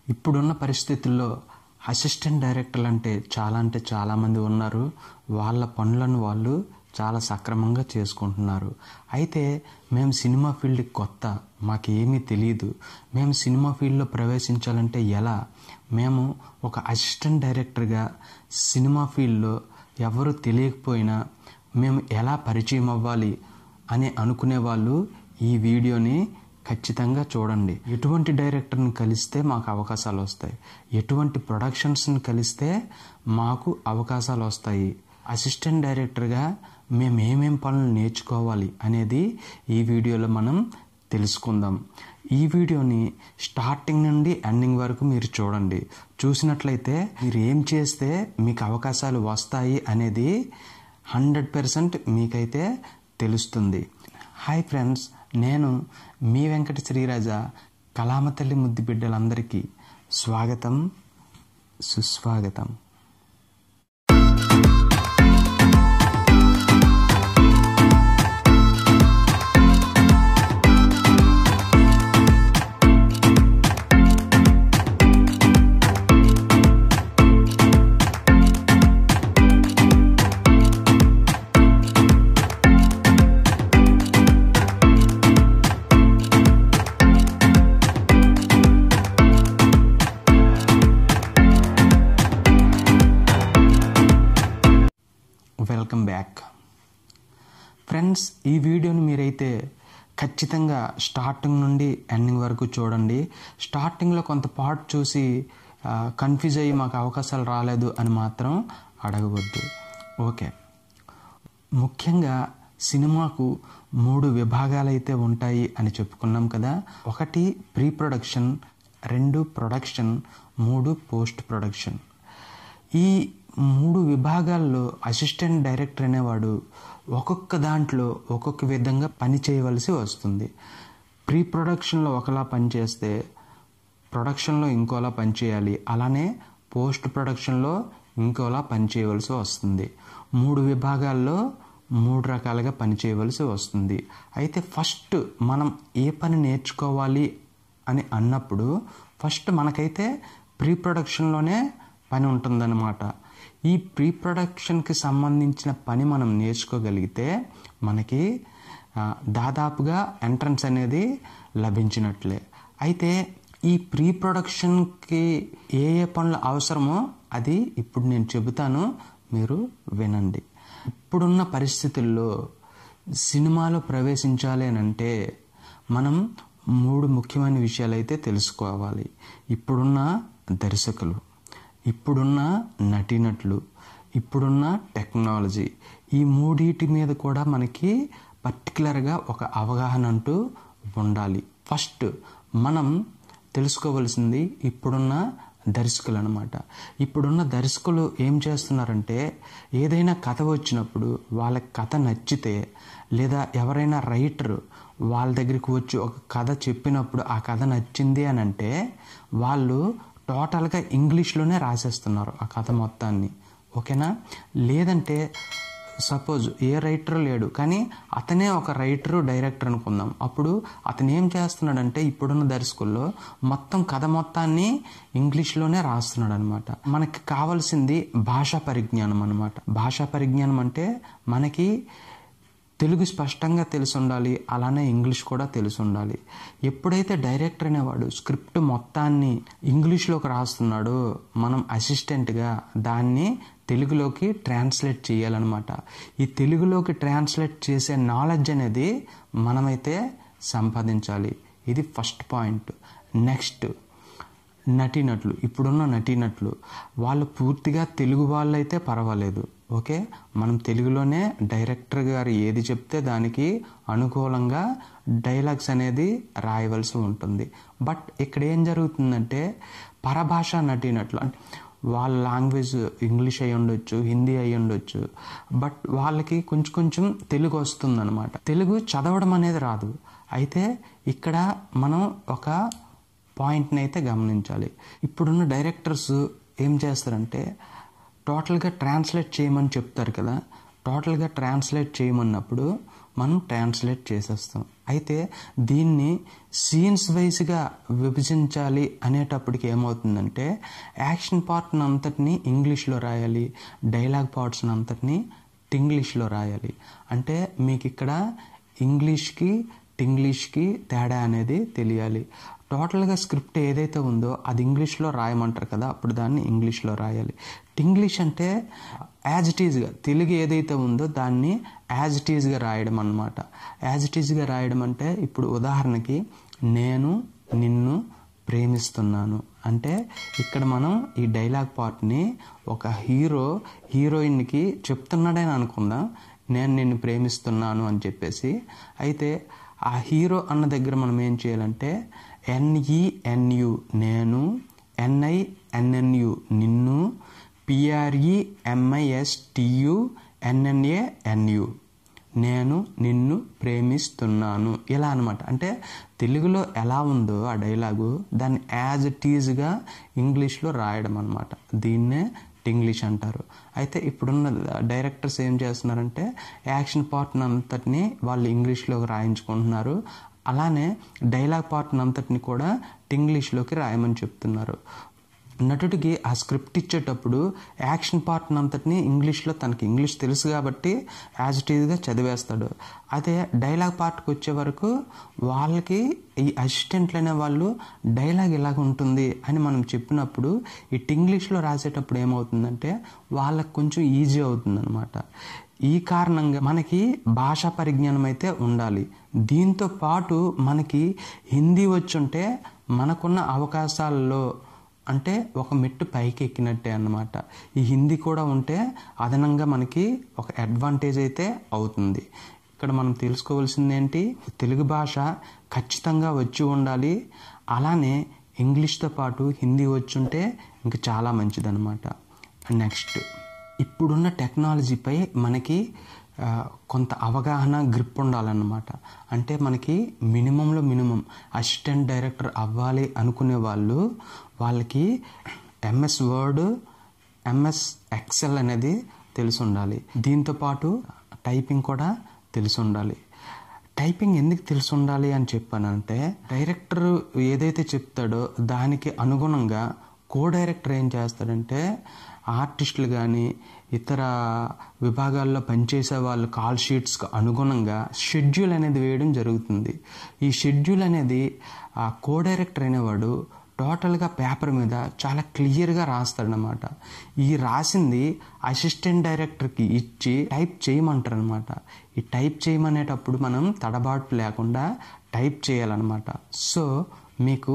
ఇప్పుడున్న పరిస్థితుల్లో అసిస్టెంట్ డైరెక్టర్లు అంటే చాలా అంటే చాలామంది ఉన్నారు వాళ్ళ పనులను వాళ్ళు చాలా సక్రమంగా చేసుకుంటున్నారు అయితే మేము సినిమా ఫీల్డ్కి కొత్త మాకేమీ తెలియదు మేము సినిమా ఫీల్డ్లో ప్రవేశించాలంటే ఎలా మేము ఒక అసిస్టెంట్ డైరెక్టర్గా సినిమా ఫీల్డ్లో ఎవరు తెలియకపోయినా మేము ఎలా పరిచయం అవ్వాలి అని అనుకునే వాళ్ళు ఈ వీడియోని ఖచ్చితంగా చూడండి ఎటువంటి డైరెక్టర్ని కలిస్తే మాకు అవకాశాలు వస్తాయి ఎటువంటి ప్రొడక్షన్స్ని కలిస్తే మాకు అవకాశాలు వస్తాయి అసిస్టెంట్ డైరెక్టర్గా మేము ఏమేం పనులు నేర్చుకోవాలి అనేది ఈ వీడియోలో మనం తెలుసుకుందాం ఈ వీడియోని స్టార్టింగ్ నుండి ఎండింగ్ వరకు మీరు చూడండి చూసినట్లయితే మీరు ఏం చేస్తే మీకు అవకాశాలు వస్తాయి అనేది హండ్రెడ్ పర్సెంట్ మీకైతే తెలుస్తుంది హాయ్ ఫ్రెండ్స్ నేను మీ వెంకట శ్రీరాజ కళామతల్లి ముద్దు బిడ్డలందరికీ స్వాగతం సుస్వాగతం వెల్కమ్ బ్యాక్ ఫ్రెండ్స్ ఈ వీడియోని మీరైతే ఖచ్చితంగా స్టార్టింగ్ నుండి ఎండింగ్ వరకు చూడండి స్టార్టింగ్లో కొంత పార్ట్ చూసి కన్ఫ్యూజ్ అయ్యి మాకు అవకాశాలు రాలేదు అని మాత్రం అడగవద్దు ఓకే ముఖ్యంగా సినిమాకు మూడు విభాగాలు అయితే ఉంటాయి అని చెప్పుకున్నాం కదా ఒకటి ప్రీ ప్రొడక్షన్ రెండు ప్రొడక్షన్ మూడు పోస్ట్ ప్రొడక్షన్ ఈ మూడు విభాగాల్లో అసిస్టెంట్ డైరెక్టర్ అనేవాడు ఒక్కొక్క దాంట్లో ఒక్కొక్క విధంగా పని చేయవలసి వస్తుంది ప్రీ ప్రొడక్షన్లో ఒకలా పనిచేస్తే ప్రొడక్షన్లో ఇంకోలా పనిచేయాలి అలానే పోస్ట్ ప్రొడక్షన్లో ఇంకోలా పనిచేయవలసి వస్తుంది మూడు విభాగాల్లో మూడు రకాలుగా పనిచేయవలసి వస్తుంది అయితే ఫస్ట్ మనం ఏ పని నేర్చుకోవాలి అని అన్నప్పుడు ఫస్ట్ మనకైతే ప్రీ ప్రొడక్షన్లోనే పని ఉంటుందన్నమాట ఈ ప్రీ ప్రొడక్షన్కి సంబంధించిన పని మనం నేర్చుకోగలిగితే మనకి దాదాపుగా ఎంట్రన్స్ అనేది లభించినట్లే అయితే ఈ ప్రీ ప్రొడక్షన్కి ఏ ఏ పనులు అవసరమో అది ఇప్పుడు నేను చెబుతాను మీరు వినండి ఇప్పుడున్న పరిస్థితుల్లో సినిమాలో ప్రవేశించాలి అని అంటే మనం మూడు ముఖ్యమైన విషయాలు అయితే తెలుసుకోవాలి ఇప్పుడున్న దర్శకులు ఇప్పుడున్న నటీనటులు ఇప్పుడున్న టెక్నాలజీ ఈ మూడింటి మీద కూడా మనకి పర్టికులర్గా ఒక అవగాహన అంటూ ఉండాలి ఫస్ట్ మనం తెలుసుకోవలసింది ఇప్పుడున్న దర్శకులు అనమాట ఇప్పుడున్న దర్శకులు ఏం చేస్తున్నారంటే ఏదైనా కథ వచ్చినప్పుడు వాళ్ళకి కథ నచ్చితే లేదా ఎవరైనా రైటర్ వాళ్ళ దగ్గరికి వచ్చి ఒక కథ చెప్పినప్పుడు ఆ కథ నచ్చింది అని అంటే వాళ్ళు టోటల్గా ఇంగ్లీష్లోనే రాసేస్తున్నారు ఆ కథ మొత్తాన్ని ఓకేనా లేదంటే సపోజ్ ఏ రైటర్ లేడు కానీ అతనే ఒక రైటరు డైరెక్టర్ అనుకుందాం అప్పుడు అతను ఏం చేస్తున్నాడంటే ఇప్పుడున్న దర్శకుల్లో మొత్తం కథ మొత్తాన్ని ఇంగ్లీష్లోనే రాస్తున్నాడు అనమాట మనకి కావాల్సింది భాషా పరిజ్ఞానం అనమాట భాషా పరిజ్ఞానం అంటే మనకి తెలుగు స్పష్టంగా తెలిసి ఉండాలి అలానే ఇంగ్లీష్ కూడా తెలిసి ఉండాలి ఎప్పుడైతే డైరెక్టర్ అనేవాడు స్క్రిప్ట్ మొత్తాన్ని ఇంగ్లీష్లోకి రాస్తున్నాడో మనం అసిస్టెంట్గా దాన్ని తెలుగులోకి ట్రాన్స్లేట్ చేయాలన్నమాట ఈ తెలుగులోకి ట్రాన్స్లేట్ చేసే నాలెడ్జ్ అనేది మనమైతే సంపాదించాలి ఇది ఫస్ట్ పాయింట్ నెక్స్ట్ నటీనటులు ఇప్పుడున్న నటీనటులు వాళ్ళు పూర్తిగా తెలుగు వాళ్ళైతే పర్వాలేదు ఓకే మనం తెలుగులోనే డైరెక్టర్ గారు ఏది చెప్తే దానికి అనుకూలంగా డైలాగ్స్ అనేది రాయవలసి ఉంటుంది బట్ ఇక్కడ ఏం జరుగుతుందంటే పరభాష నటీనట్లు అంటే వాళ్ళ లాంగ్వేజ్ ఇంగ్లీష్ అయి ఉండొచ్చు హిందీ అయి ఉండొచ్చు బట్ వాళ్ళకి కొంచెం కొంచెం తెలుగు వస్తుందన్నమాట తెలుగు చదవడం అనేది రాదు అయితే ఇక్కడ మనం ఒక పాయింట్ని అయితే గమనించాలి ఇప్పుడున్న డైరెక్టర్స్ ఏం చేస్తారంటే టోటల్గా ట్రాన్స్లేట్ చేయమని చెప్తారు కదా టోటల్గా ట్రాన్స్లేట్ చేయమన్నప్పుడు మనం ట్రాన్స్లేట్ చేసేస్తాం అయితే దీన్ని సీన్స్ వైజ్గా విభజించాలి అనేటప్పటికి ఏమవుతుందంటే యాక్షన్ పార్ట్ని అంతటిని ఇంగ్లీష్లో రాయాలి డైలాగ్ పార్ట్స్ని అంతటిని టింగ్లీష్లో రాయాలి అంటే మీకు ఇక్కడ ఇంగ్లీష్కి టింగ్లీష్కి తేడా అనేది తెలియాలి టోటల్గా స్క్రిప్ట్ ఏదైతే ఉందో అది ఇంగ్లీష్లో రాయమంటారు కదా అప్పుడు దాన్ని ఇంగ్లీష్లో రాయాలి టింగ్లీష్ అంటే యాజ్ ఇట్ ఈజ్గా తెలుగు ఏదైతే ఉందో దాన్ని యాజ్ ఇట్ ఈజ్గా రాయడం అనమాట యాజ్ ఇట్ ఈజ్గా రాయడం అంటే ఇప్పుడు ఉదాహరణకి నేను నిన్ను ప్రేమిస్తున్నాను అంటే ఇక్కడ మనం ఈ డైలాగ్ పార్ట్ని ఒక హీరో హీరోయిన్కి చెప్తున్నాడని అనుకుందాం నేను నిన్ను ప్రేమిస్తున్నాను అని చెప్పేసి అయితే ఆ హీరో అన్న దగ్గర మనం ఏం చేయాలంటే ఎన్ఈఎన్యు నేను ఎన్ఐ ఎన్ఎన్యు నిన్ను P R E M I S T U N N A N U నేను నిన్ను ప్రేమిస్తున్నాను ఇలా అనమాట అంటే తెలుగులో ఎలా ఉందో ఆ డైలాగు దాన్ని యాజ్ ఇట్ ఈజ్గా ఇంగ్లీష్లో రాయడం అనమాట దీన్నే ఇంగ్లీష్ అంటారు అయితే ఇప్పుడున్న డైరెక్టర్స్ ఏం చేస్తున్నారంటే యాక్షన్ పార్ట్ని అంతటిని వాళ్ళు ఇంగ్లీష్లో రాయించుకుంటున్నారు అలానే డైలాగ్ పార్ట్ని అంతటిని కూడా ఇంగ్లీష్లోకి రాయమని చెప్తున్నారు నటుడికి ఆ స్క్రిప్ట్ ఇచ్చేటప్పుడు యాక్షన్ పార్ట్ని అంతటిని ఇంగ్లీష్లో తనకి ఇంగ్లీష్ తెలుసు కాబట్టి యాజ్ ఇట్ ఈజ్గా చదివేస్తాడు అదే డైలాగ్ పార్ట్కి వచ్చే వరకు వాళ్ళకి ఈ అసిస్టెంట్లు అనే వాళ్ళు డైలాగ్ ఇలాగ ఉంటుంది అని మనం చెప్పినప్పుడు ఇట్ ఇంగ్లీష్లో రాసేటప్పుడు ఏమవుతుందంటే వాళ్ళకి కొంచెం ఈజీ అవుతుంది అనమాట ఈ కారణంగా మనకి భాషా పరిజ్ఞానం అయితే ఉండాలి దీంతో పాటు మనకి హిందీ వచ్చుంటే మనకున్న అవకాశాల్లో అంటే ఒక మెట్టు పైకి ఎక్కినట్టే అన్నమాట ఈ హిందీ కూడా ఉంటే అదనంగా మనకి ఒక అడ్వాంటేజ్ అయితే అవుతుంది ఇక్కడ మనం తెలుసుకోవాల్సింది ఏంటి తెలుగు భాష ఖచ్చితంగా వచ్చి ఉండాలి అలానే ఇంగ్లీష్తో పాటు హిందీ వచ్చుంటే ఇంకా చాలా మంచిదన్నమాట నెక్స్ట్ ఇప్పుడున్న టెక్నాలజీపై మనకి కొంత అవగాహన గ్రిప్ ఉండాలన్నమాట అంటే మనకి మినిమంలో మినిమం అసిస్టెంట్ డైరెక్టర్ అవ్వాలి అనుకునే వాళ్ళు వాళ్ళకి ఎంఎస్ వర్డ్ ఎంఎస్ ఎక్సెల్ అనేది తెలిసి ఉండాలి దీంతో పాటు టైపింగ్ కూడా తెలిసి ఉండాలి టైపింగ్ ఎందుకు తెలిసి ఉండాలి అని చెప్పానంటే డైరెక్టర్ ఏదైతే చెప్తాడో దానికి అనుగుణంగా కో డైరెక్టర్ ఏం చేస్తాడంటే ఆర్టిస్టులు కానీ ఇతర విభాగాల్లో పనిచేసే వాళ్ళు కాల్ షీట్స్కి అనుగుణంగా షెడ్యూల్ అనేది వేయడం జరుగుతుంది ఈ షెడ్యూల్ అనేది ఆ కో డైరెక్టర్ అనేవాడు టోటల్గా పేపర్ మీద చాలా క్లియర్గా రాస్తాడనమాట ఈ రాసింది అసిస్టెంట్ డైరెక్టర్కి ఇచ్చి టైప్ చేయమంటారు అనమాట ఈ టైప్ చేయమనేటప్పుడు మనం తడబాటు లేకుండా టైప్ చేయాలన్నమాట సో మీకు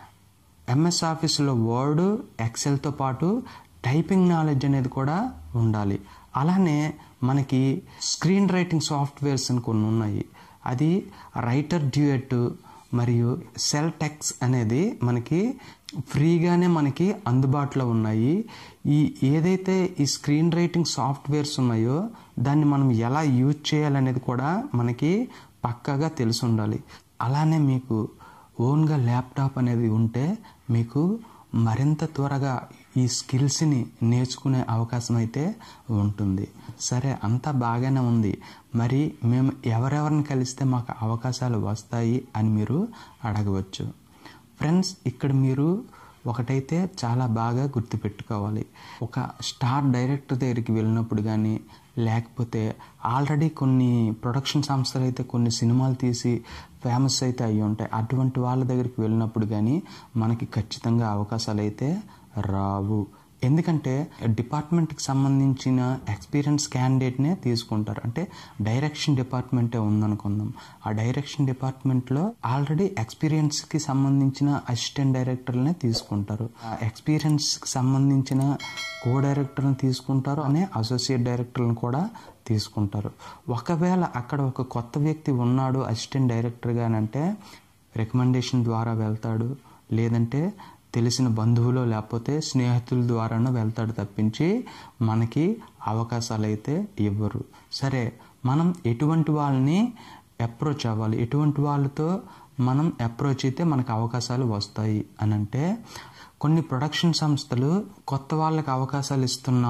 ఎంఎస్ ఆఫీస్లో వర్డ్ ఎక్సెల్తో పాటు టైపింగ్ నాలెడ్జ్ అనేది కూడా ఉండాలి అలానే మనకి స్క్రీన్ రైటింగ్ సాఫ్ట్వేర్స్ అని కొన్ని ఉన్నాయి అది రైటర్ డ్యూయట్ మరియు సెల్ టెక్స్ అనేది మనకి ఫ్రీగానే మనకి అందుబాటులో ఉన్నాయి ఈ ఏదైతే ఈ స్క్రీన్ రైటింగ్ సాఫ్ట్వేర్స్ ఉన్నాయో దాన్ని మనం ఎలా యూజ్ చేయాలనేది కూడా మనకి పక్కాగా తెలిసి ఉండాలి అలానే మీకు ఓన్గా ల్యాప్టాప్ అనేది ఉంటే మీకు మరింత త్వరగా ఈ స్కిల్స్ని నేర్చుకునే అవకాశం అయితే ఉంటుంది సరే అంతా బాగానే ఉంది మరి మేము ఎవరెవరిని కలిస్తే మాకు అవకాశాలు వస్తాయి అని మీరు అడగవచ్చు ఫ్రెండ్స్ ఇక్కడ మీరు ఒకటైతే చాలా బాగా గుర్తుపెట్టుకోవాలి ఒక స్టార్ డైరెక్టర్ దగ్గరికి వెళ్ళినప్పుడు కానీ లేకపోతే ఆల్రెడీ కొన్ని ప్రొడక్షన్ సంస్థలు అయితే కొన్ని సినిమాలు తీసి ఫేమస్ అయితే అయ్యి ఉంటాయి అటువంటి వాళ్ళ దగ్గరికి వెళ్ళినప్పుడు కానీ మనకి ఖచ్చితంగా అవకాశాలు అయితే రావు ఎందుకంటే డిపార్ట్మెంట్కి సంబంధించిన ఎక్స్పీరియన్స్ క్యాండిడేట్నే తీసుకుంటారు అంటే డైరెక్షన్ డిపార్ట్మెంటే ఉందనుకుందాం ఆ డైరెక్షన్ డిపార్ట్మెంట్లో ఆల్రెడీ ఎక్స్పీరియన్స్కి సంబంధించిన అసిస్టెంట్ డైరెక్టర్లనే తీసుకుంటారు ఆ ఎక్స్పీరియన్స్కి సంబంధించిన కో డైరెక్టర్ని తీసుకుంటారు అనే అసోసియేట్ డైరెక్టర్లను కూడా తీసుకుంటారు ఒకవేళ అక్కడ ఒక కొత్త వ్యక్తి ఉన్నాడు అసిస్టెంట్ డైరెక్టర్గా అంటే రికమెండేషన్ ద్వారా వెళ్తాడు లేదంటే తెలిసిన బంధువులు లేకపోతే స్నేహితుల ద్వారానో వెళ్తాడు తప్పించి మనకి అవకాశాలు అయితే ఇవ్వరు సరే మనం ఎటువంటి వాళ్ళని అప్రోచ్ అవ్వాలి ఎటువంటి వాళ్ళతో మనం అప్రోచ్ అయితే మనకు అవకాశాలు వస్తాయి అని అంటే కొన్ని ప్రొడక్షన్ సంస్థలు కొత్త వాళ్ళకి అవకాశాలు ఇస్తున్నాం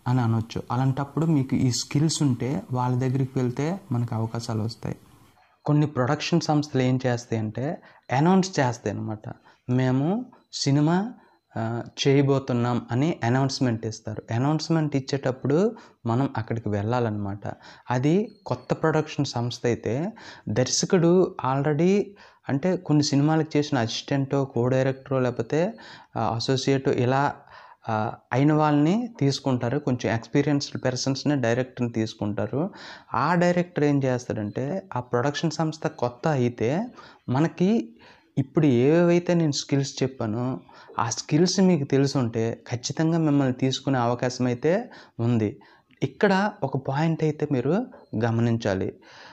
అని అనొచ్చు అలాంటప్పుడు మీకు ఈ స్కిల్స్ ఉంటే వాళ్ళ దగ్గరికి వెళ్తే మనకు అవకాశాలు వస్తాయి కొన్ని ప్రొడక్షన్ సంస్థలు ఏం చేస్తాయి అంటే అనౌన్స్ చేస్తాయి అనమాట మేము సినిమా ఆ, చేయబోతున్నాం అని అనౌన్స్మెంట్ ఇస్తారు అనౌన్స్మెంట్ ఇచ్చేటప్పుడు మనం అక్కడికి వెళ్ళాలన్నమాట అది కొత్త ప్రొడక్షన్ సంస్థ అయితే దర్శకుడు ఆల్రెడీ అంటే కొన్ని సినిమాలకు చేసిన అసిస్టెంటో కో డైరెక్టరో లేకపోతే అసోసియేట్ ఇలా ఆ, అయిన వాళ్ళని తీసుకుంటారు కొంచెం ఎక్స్పీరియన్స్డ్ పర్సన్స్ని డైరెక్టర్ని తీసుకుంటారు ఆ డైరెక్టర్ ఏం చేస్తాడంటే ఆ ప్రొడక్షన్ సంస్థ కొత్త అయితే మనకి ఇప్పుడు ఏవేవైతే నేను స్కిల్స్ చెప్పానో ఆ స్కిల్స్ మీకు తెలుసుంటే ఖచ్చితంగా మిమ్మల్ని తీసుకునే అవకాశం అయితే ఉంది ఇక్కడ ఒక పాయింట్ అయితే మీరు గమనించాలి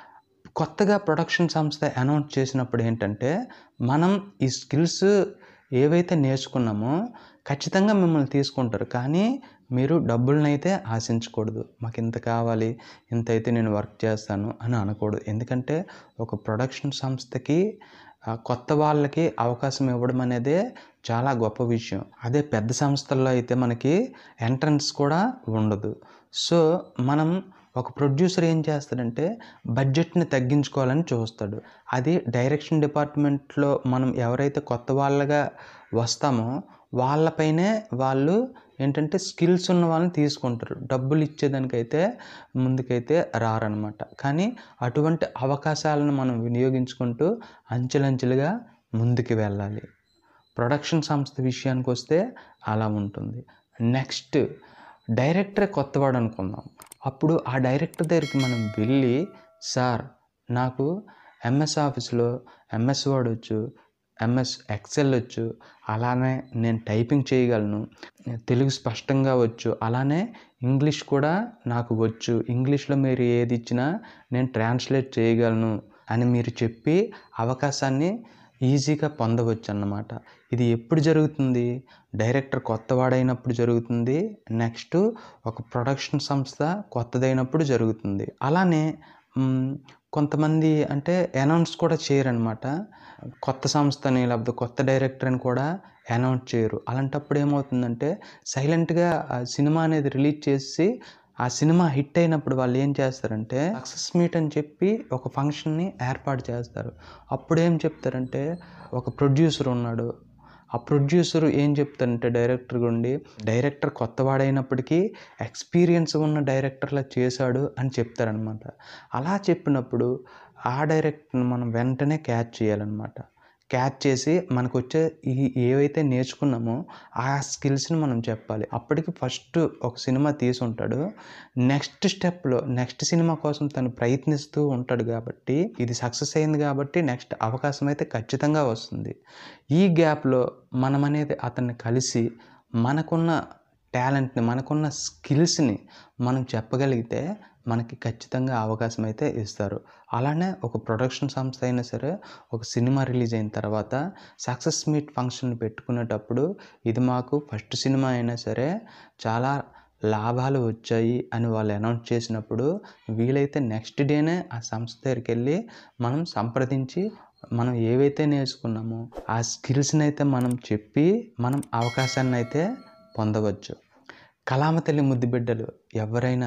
కొత్తగా ప్రొడక్షన్ సంస్థ అనౌన్స్ చేసినప్పుడు ఏంటంటే మనం ఈ స్కిల్స్ ఏవైతే నేర్చుకున్నామో ఖచ్చితంగా మిమ్మల్ని తీసుకుంటారు కానీ మీరు డబ్బులను అయితే ఆశించకూడదు మాకు ఇంత కావాలి ఇంత అయితే నేను వర్క్ చేస్తాను అని అనకూడదు ఎందుకంటే ఒక ప్రొడక్షన్ సంస్థకి ఆ, కొత్త వాళ్ళకి అవకాశం ఇవ్వడం అనేదే చాలా గొప్ప విషయం అదే పెద్ద సంస్థల్లో అయితే మనకి ఎంట్రన్స్ కూడా ఉండదు సో మనం ఒక ప్రొడ్యూసర్ ఏం చేస్తాడంటే బడ్జెట్ని తగ్గించుకోవాలని చూస్తాడు అది డైరెక్షన్ డిపార్ట్మెంట్లో మనం ఎవరైతే కొత్త వాళ్ళగా వస్తామో వాళ్ళపైనే వాళ్ళు ఏంటంటే స్కిల్స్ ఉన్న వాళ్ళని తీసుకుంటారు డబ్బులు ఇచ్చేదానికైతే ముందుకైతే రారనమాట కానీ అటువంటి అవకాశాలను మనం వినియోగించుకుంటూ అంచెలంచెలుగా ముందుకు వెళ్ళాలి ప్రొడక్షన్ సంస్థ విషయానికి వస్తే అలా ఉంటుంది నెక్స్ట్ డైరెక్టర్ కొత్తవాడు అనుకుందాం అప్పుడు ఆ డైరెక్టర్ దగ్గరికి మనం వెళ్ళి సార్ నాకు ఎంఎస్ ఆఫీస్లో ఎంఎస్ వర్డ్ వచ్చు ఎంఎస్ ఎక్సెల్ వచ్చు అలానే నేను టైపింగ్ చేయగలను తెలుగు స్పష్టంగా వచ్చు అలానే ఇంగ్లీష్ కూడా నాకు వచ్చు ఇంగ్లీష్లో మీరు ఏది ఇచ్చినా నేను ట్రాన్స్లేట్ చేయగలను అని మీరు చెప్పి అవకాశాన్ని ఈజీగా పొందవచ్చు అన్నమాట ఇది ఎప్పుడు జరుగుతుంది డైరెక్టర్ కొత్తవాడైనప్పుడు జరుగుతుంది నెక్స్ట్ ఒక ప్రొడక్షన్ సంస్థ కొత్తదైనప్పుడు జరుగుతుంది అలానే మ్, కొంతమంది అంటే అనౌన్స్ కూడా చేయరనమాట కొత్త సంస్థని లేకపోతే కొత్త డైరెక్టర్ని కూడా అనౌన్స్ చేయరు అలాంటప్పుడు ఏమవుతుందంటే సైలెంట్గా ఆ సినిమా అనేది రిలీజ్ చేసి ఆ సినిమా హిట్ అయినప్పుడు వాళ్ళు ఏం చేస్తారంటే సక్సెస్ మీట్ అని చెప్పి ఒక ఫంక్షన్ని ఏర్పాటు చేస్తారు అప్పుడు ఏం చెప్తారంటే ఒక ప్రొడ్యూసర్ ఉన్నాడు ఆ ప్రొడ్యూసర్ ఏం చెప్తారంటే డైరెక్టర్ గుండి డైరెక్టర్ కొత్తవాడైనప్పటికీ ఎక్స్పీరియన్స్ ఉన్న డైరెక్టర్లా చేశాడు అని చెప్తారనమాట అలా చెప్పినప్పుడు ఆ డైరెక్టర్ని మనం వెంటనే క్యాచ్ చేయాలన్నమాట క్యాచ్ చేసి మనకు వచ్చే ఈ ఏవైతే నేర్చుకున్నామో ఆ స్కిల్స్ని మనం చెప్పాలి అప్పటికి ఫస్ట్ ఒక సినిమా తీసి ఉంటాడు నెక్స్ట్ స్టెప్లో నెక్స్ట్ సినిమా కోసం తను ప్రయత్నిస్తూ ఉంటాడు కాబట్టి ఇది సక్సెస్ అయింది కాబట్టి నెక్స్ట్ అవకాశం అయితే ఖచ్చితంగా వస్తుంది ఈ గ్యాప్లో మనం అనేది అతన్ని కలిసి మనకున్న టాలెంట్ని మనకున్న స్కిల్స్ని మనం చెప్పగలిగితే మనకి ఖచ్చితంగా అవకాశం అయితే ఇస్తారు అలానే ఒక ప్రొడక్షన్ సంస్థ అయినా సరే ఒక సినిమా రిలీజ్ అయిన తర్వాత సక్సెస్ మీట్ ఫంక్షన్ పెట్టుకునేటప్పుడు ఇది మాకు ఫస్ట్ సినిమా అయినా సరే చాలా లాభాలు వచ్చాయి అని వాళ్ళు అనౌన్స్ చేసినప్పుడు వీలైతే నెక్స్ట్ డేనే ఆ సంస్థ దగ్గరికి వెళ్ళి మనం సంప్రదించి మనం ఏవైతే నేర్చుకున్నామో ఆ స్కిల్స్ని అయితే మనం చెప్పి మనం అవకాశాన్ని అయితే పొందవచ్చు కలామ తల్లి ముద్దు బిడ్డలు ఎవరైనా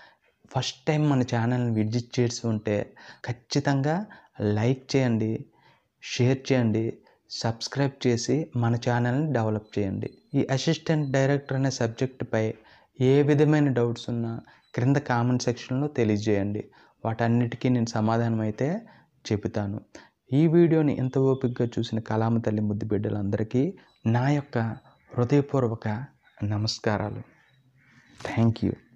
ఫస్ట్ టైం మన ఛానల్ని విజిట్ చేసి ఉంటే ఖచ్చితంగా లైక్ చేయండి షేర్ చేయండి సబ్స్క్రైబ్ చేసి మన ఛానల్ని డెవలప్ చేయండి ఈ అసిస్టెంట్ డైరెక్టర్ అనే సబ్జెక్టుపై ఏ విధమైన డౌట్స్ ఉన్నా క్రింద కామెంట్ సెక్షన్లో తెలియజేయండి వాటన్నిటికీ నేను సమాధానం అయితే చెబుతాను ఈ వీడియోని ఎంత ఓపికగా చూసిన కలామ తల్లి ముద్దు బిడ్డలందరికీ నా యొక్క హృదయపూర్వక నమస్కారాలు థ్యాంక్ యూ